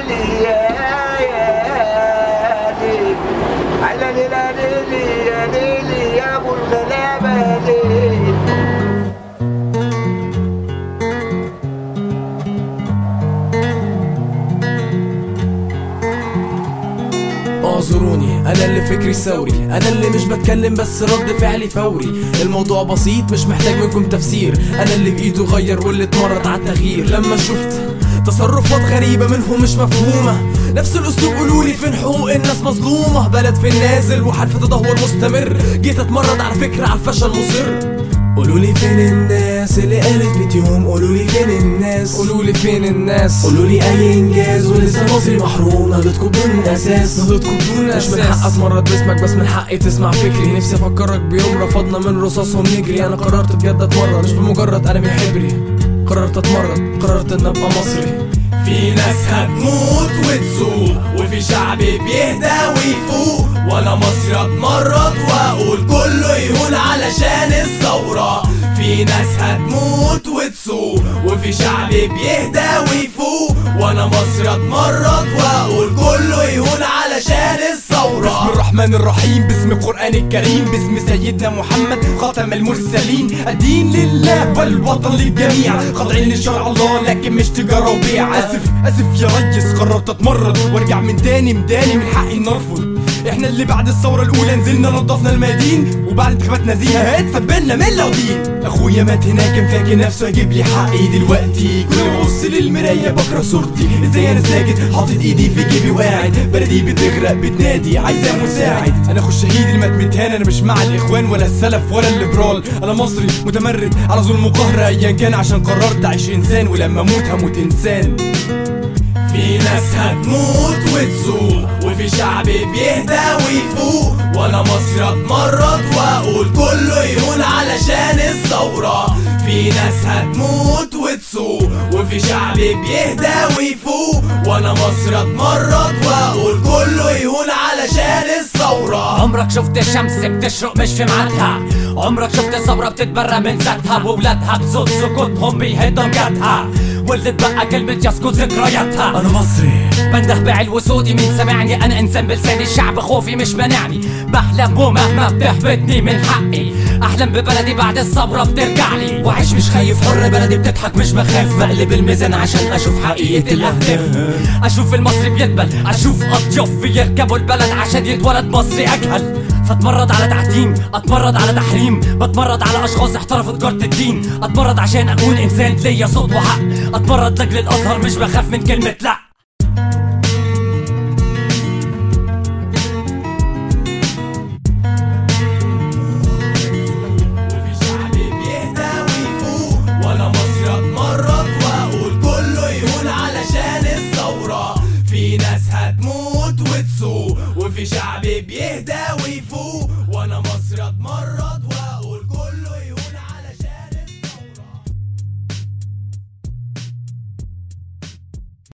ليلي يا يا ليلي على ليلة ليلي يا ليلي يا ابو الغلابة ليلي اعذروني انا اللي فكري ثوري انا اللي مش بتكلم بس رد فعلي فوري الموضوع بسيط مش محتاج منكم تفسير انا اللي بايده غير واللي اتمرد على التغيير لما شفت تصرفات غريبة منهم مش مفهومة نفس الاسلوب قولولي فين حقوق الناس مظلومة بلد في النازل وحال في تدهور مستمر جيت اتمرد على فكرة على الفشل مصر قولولي فين الناس اللي قالت 100 يوم قولولي فين الناس قولولي فين الناس قولولي اي انجاز ولسه المصري محروم نهضتكم بدون اساس نهضتكم بدون اساس مش من حق اتمرد باسمك بس من حقي تسمع فكري نفسي افكرك بيوم رفضنا من رصاصهم نجري انا قررت بجد اتمرد مش بمجرد قلمي حبري قررت اتمرد قررت ان ابقى مصري في ناس هتموت وتسوق وفي شعب بيهدى ويفوق وانا مصري اتمرد واقول كله يهون علشان الثورة في ناس هتموت وتسوق وفي شعب بيهدى ويفوق وانا مصري اتمرد واقول كله يهون علشان الثورة بسم الرحمن الرحيم باسم القرآن الكريم باسم سيدنا محمد خاتم المرسلين الدين لله والوطن للجميع خاضعين لشرع الله لكن مش تجارة وبيع اسف اسف يا ريس قررت اتمرد وارجع من تاني مداني من حقي نرفض احنا اللي بعد الثورة الأولى نزلنا نضفنا الميادين وبعد انتخابات نزيهة هات سبلنا ملة ودين أخويا مات هناك كان فاكر نفسه يجيب لي حقي دلوقتي كل ما أبص للمراية بكره صورتي ازاي أنا ساكت حاطط إيدي في جيبي وقاعد بلدي بتغرق بتنادي عايزة مساعد أنا أخو الشهيد اللي مات متهان أنا مش مع الإخوان ولا السلف ولا الليبرال أنا مصري متمرد على ظلم وقهر أيا كان عشان قررت أعيش إنسان ولما أموت هموت إنسان في ناس هتموت وتسوق وفي شعب بيهدى ويفوق وانا مصري اتمرد واقول كله يهون علشان الثورة في ناس هتموت وتسوق وفي شعب بيهدى ويفوق وانا مصري اتمرد واقول كله يهون علشان الثورة عمرك شفت الشمس بتشرق مش في ميعادها عمرك شفت ثورة بتتبرى من ذاتها وولادها بصوت سكوتهم بيهدوا جاتها واللي اتبقى كلمة يسكت ذكرياتها انا مصري بنده بعلو صوتي مين سمعني انا انسان بلساني الشعب خوفي مش مانعني بحلم ومهما بتحبطني من حقي احلم ببلدي بعد الصبرة بترجع لي واعيش مش خايف حر بلدي بتضحك مش بخاف بقلب الميزان عشان اشوف حقيقة الاهداف اشوف المصري بيدبل اشوف اضياف يركبوا البلد عشان يتولد مصري اجهل فاتمرد على تعتيم اتمرد على تحريم بتمرد على اشخاص احترفوا تجارة الدين اتمرد عشان اكون انسان ليا صوت وحق اتمرد لاجل الازهر مش بخاف من كلمة لا وفي شعب بيهدى ويفوق وانا مصري اتمرد واقول كله يهون علشان الثورة في ناس هتموت وتسوق وفي شعب بيهدى ويفوق وانا مصري اتمرد